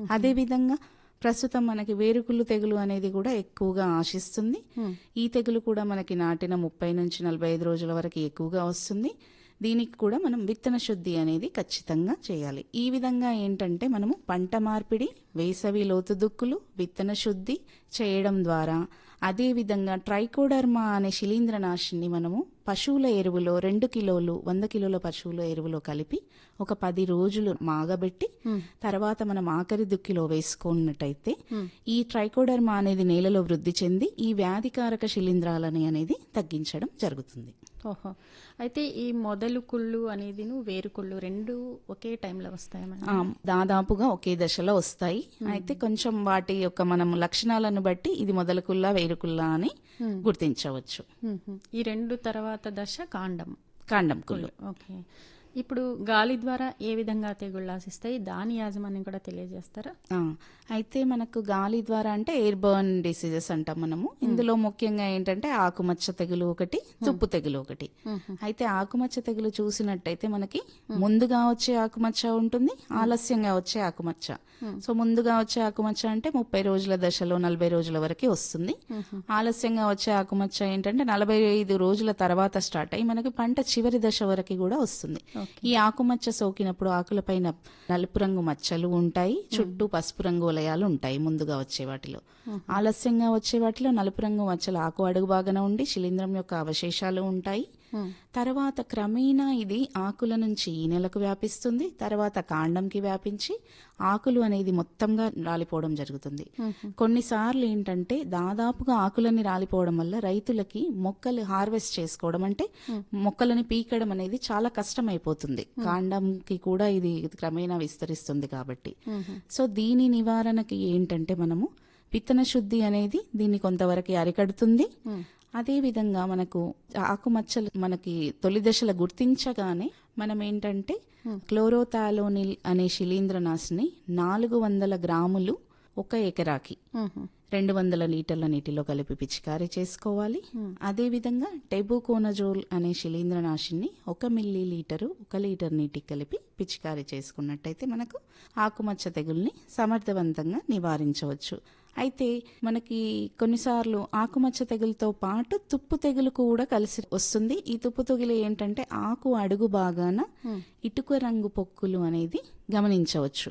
అదేవిధంగా ప్రస్తుతం మనకి వేరుకుళ్ళు తెగులు అనేది కూడా ఎక్కువగా ఆశిస్తుంది ఈ తెగులు కూడా మనకి నాటిన ముప్పై నుంచి నలభై ఐదు రోజుల వరకు ఎక్కువగా వస్తుంది దీనికి కూడా మనం విత్తన శుద్ధి అనేది ఖచ్చితంగా చేయాలి ఈ విధంగా ఏంటంటే మనము పంట మార్పిడి వేసవి లోతు దుక్కులు విత్తన శుద్ధి చేయడం ద్వారా అదే విధంగా ట్రైకోడర్మా అనే శిలీంద్రనాశిని మనము పశువుల ఎరువులో రెండు కిలోలు వంద కిలోల పశువుల ఎరువులో కలిపి ఒక పది రోజులు మాగబెట్టి తర్వాత మనం ఆఖరి దుక్కిలో వేసుకున్నట్టయితే ఈ ట్రైకోడర్మా అనేది నేలలో వృద్ధి చెంది ఈ వ్యాధికారక శిలీంధ్రాలని అనేది తగ్గించడం జరుగుతుంది ఓహో అయితే ఈ మొదలు కుళ్ళు అనేది వేరుకుళ్ళు రెండు ఒకే టైంలో వస్తాయి మేడం ఆ, దాదాపుగా ఒకే దశలో వస్తాయి అయితే కొంచెం వాటి యొక్క మనం లక్షణాలను బట్టి ఇది మొదలకుల్లా వేరుకుల్లా అని గుర్తించవచ్చు మ్మ్. ఈ రెండు తర్వాత దశ కాండం కాండం కుళ్ళు ఓకే ఇప్పుడు గాలి ద్వారా ఏ విధంగా తెగుళ్ళు ఆశిస్తాయి దాని యాజమాన్యం కూడా తెలియజేస్తారా ఆ, అయితే మనకు గాలి ద్వారా అంటే ఎయిర్ బర్న్ డిసీజెస్ అంటాం మనము ఇందులో ముఖ్యంగా ఏంటంటే ఆకుమచ్చ తెగులు ఒకటి తుప్పు తెగులు ఒకటి అయితే ఆకుమచ్చ తెగులు చూసినట్టయితే మనకి ముందుగా వచ్చే ఆకుమచ్చ ఉంటుంది ఆలస్యంగా వచ్చే ఆకుమచ్చ సో ముందుగా వచ్చే ఆకుమచ్చ అంటే ముప్పై రోజుల దశలో నలభై రోజుల వరకు వస్తుంది ఆలస్యంగా వచ్చే ఆకుమచ్చ ఏంటంటే నలభై ఐదు రోజుల తర్వాత స్టార్ట్ అయ్యి మనకి పంట చివరి దశ వరకు కూడా వస్తుంది ఈ ఆకుమచ్చ సోకినప్పుడు ఆకులపైన నలుపు రంగు మచ్చలు ఉంటాయి చుట్టూ పసుపు రంగు వలయాలు ఉంటాయి ముందుగా వచ్చే వాటిలో ఆలస్యంగా వచ్చే వాటిలో నలుపు రంగు మచ్చలు ఆకు అడుగు బాగానే ఉండి శిలీంధ్రం యొక్క అవశేషాలు ఉంటాయి తర్వాత క్రమేణా ఇది ఆకుల నుంచి ఈనెలకు వ్యాపిస్తుంది తర్వాత కాండంకి వ్యాపించి ఆకులు అనేది మొత్తంగా రాలిపోవడం జరుగుతుంది కొన్నిసార్లు ఏంటంటే దాదాపుగా ఆకులని రాలిపోవడం వల్ల రైతులకి మొక్కలు హార్వెస్ట్ చేసుకోవడం అంటే మొక్కలని పీకడం అనేది చాలా కష్టమైపోతుంది కాండంకి కూడా ఇది క్రమేణా విస్తరిస్తుంది కాబట్టి సో దీని నివారణకి ఏంటంటే మనము విత్తన శుద్ధి అనేది దీన్ని కొంతవరకు అరికడుతుంది అదే విధంగా మనకు ఆకుమచ్చలు మనకి తొలి దశలో గుర్తించగానే మనం ఏంటంటే క్లోరోథాలోనిల్ అనే శిలీంద్రనాశిని నాలుగు వందల గ్రాములు ఒక ఎకరాకి రెండు వందల లీటర్ల నీటిలో కలిపి పిచికారీ చేసుకోవాలి అదే విధంగా టెబుకోనజోల్ అనే శిలీంద్రనాశిని ఒక మిల్లీ లీటరు ఒక లీటర్ నీటికి కలిపి పిచికారీ చేసుకున్నట్టయితే మనకు ఆకుమచ్చ తెగుల్ని సమర్థవంతంగా నివారించవచ్చు అయితే మనకి కొన్నిసార్లు ఆకుమచ్చ తెగులతో పాటు తుప్పు తెగులు కూడా కలిసి వస్తుంది ఈ తుప్పు తెగులు ఏంటంటే ఆకు అడుగు బాగాన ఇటుక రంగు పొక్కులు అనేది గమనించవచ్చు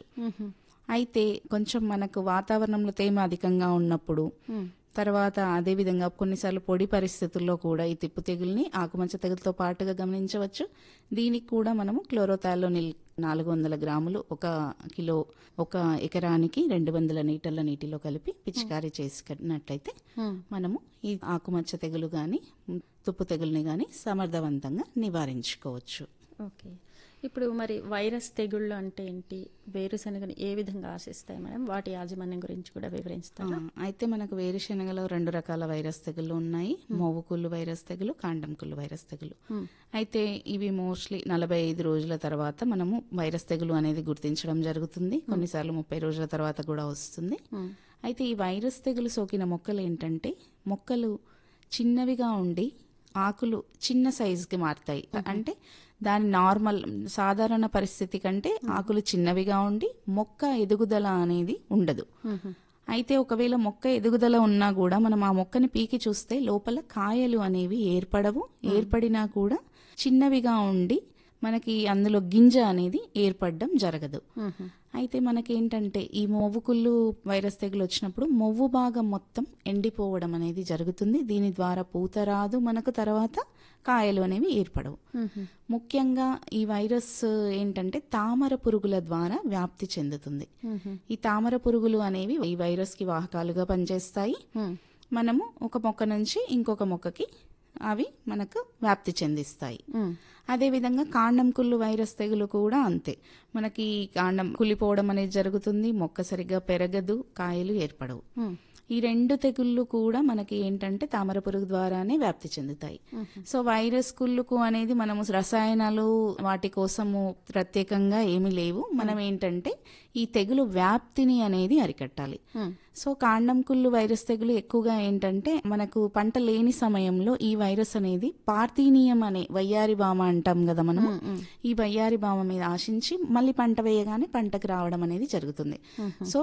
అయితే కొంచెం మనకు వాతావరణంలో తేమ అధికంగా ఉన్నప్పుడు తర్వాత అదే విధంగా కొన్నిసార్లు పొడి పరిస్థితుల్లో కూడా ఈ తిప్పు తెగుల్ని ఆకుమచ్చ తెగులతో పాటుగా గమనించవచ్చు దీనికి కూడా మనము క్లోరోథాలోనిల్ నాలుగు వందల గ్రాములు ఒక కిలో ఒక ఎకరానికి రెండు వందల లీటర్ల నీటిలో కలిపి పిచికారీ చేసుకున్నట్లయితే మనము ఈ ఆకుమచ్చ తెగులు గాని తుప్పు తెగుల్ని గాని సమర్థవంతంగా నివారించుకోవచ్చు ఓకే ఇప్పుడు మరి వైరస్ తెగుళ్ళు అంటే ఏంటి వేరుశనగని ఏ విధంగా ఆశిస్తాయి మేడం వాటి యాజమాన్యం గురించి కూడా వివరిస్తారా ఆ, అయితే మనకు వేరుశెనగలో రెండు రకాల వైరస్ తెగులు ఉన్నాయి మోవు కుళ్ళు వైరస్ తెగులు కాండం కుళ్ళు వైరస్ తెగులు అయితే ఇవి మోస్ట్లీ నలభై ఐదు రోజుల తర్వాత మనము వైరస్ తెగులు అనేది గుర్తించడం జరుగుతుంది కొన్నిసార్లు ముప్పై రోజుల తర్వాత కూడా వస్తుంది అయితే ఈ వైరస్ తెగులు సోకిన మొక్కలు ఏంటంటే మొక్కలు చిన్నవిగా ఉండి ఆకులు చిన్న సైజుకి మారుతాయి అంటే దాని నార్మల్ సాధారణ పరిస్థితి కంటే ఆకులు చిన్నవిగా ఉండి మొక్క ఎదుగుదల అనేది ఉండదు అయితే ఒకవేళ మొక్క ఎదుగుదల ఉన్నా కూడా మనం ఆ మొక్కని పీకి చూస్తే లోపల కాయలు అనేవి ఏర్పడవు ఏర్పడినా కూడా చిన్నవిగా ఉండి మనకి అందులో గింజ అనేది ఏర్పడడం జరగదు అయితే మనకేంటంటే ఈ మొవ్వుకుళ్ళు వైరస్ తెగులు వచ్చినప్పుడు మొవ్వు భాగం మొత్తం ఎండిపోవడం అనేది జరుగుతుంది దీని ద్వారా పూత రాదు మనకు తర్వాత కాయలు అనేవి ఏర్పడవు ముఖ్యంగా ఈ వైరస్ ఏంటంటే తామర పురుగుల ద్వారా వ్యాప్తి చెందుతుంది ఈ తామర పురుగులు అనేవి ఈ వైరస్ కి వాహకాలుగా పనిచేస్తాయి మనము ఒక మొక్క నుంచి ఇంకొక మొక్కకి అవి మనకు వ్యాప్తి చెందిస్తాయి అదేవిధంగా కాండం కుళ్ళు వైరస్ తెగులు కూడా అంతే మనకి కాండం కులిపోవడం అనేది జరుగుతుంది మొక్క సరిగ్గా పెరగదు కాయలు ఏర్పడవు ఈ రెండు తెగుళ్ళు కూడా మనకి ఏంటంటే తామర పురుగు ద్వారానే వ్యాప్తి చెందుతాయి సో వైరస్ కుళ్ళుకు అనేది మనము రసాయనాలు వాటి కోసము ప్రత్యేకంగా ఏమీ లేవు మనం ఏంటంటే ఈ తెగులు వ్యాప్తిని అనేది అరికట్టాలి సో కాండం కుళ్ళు వైరస్ తెగులు ఎక్కువగా ఏంటంటే మనకు పంట లేని సమయంలో ఈ వైరస్ అనేది పార్థీనియం అనే వయ్యారి బామ అంటాం కదా మనము ఈ వయ్యారి బామ మీద ఆశించి మళ్ళీ పంట వేయగానే పంటకు రావడం అనేది జరుగుతుంది సో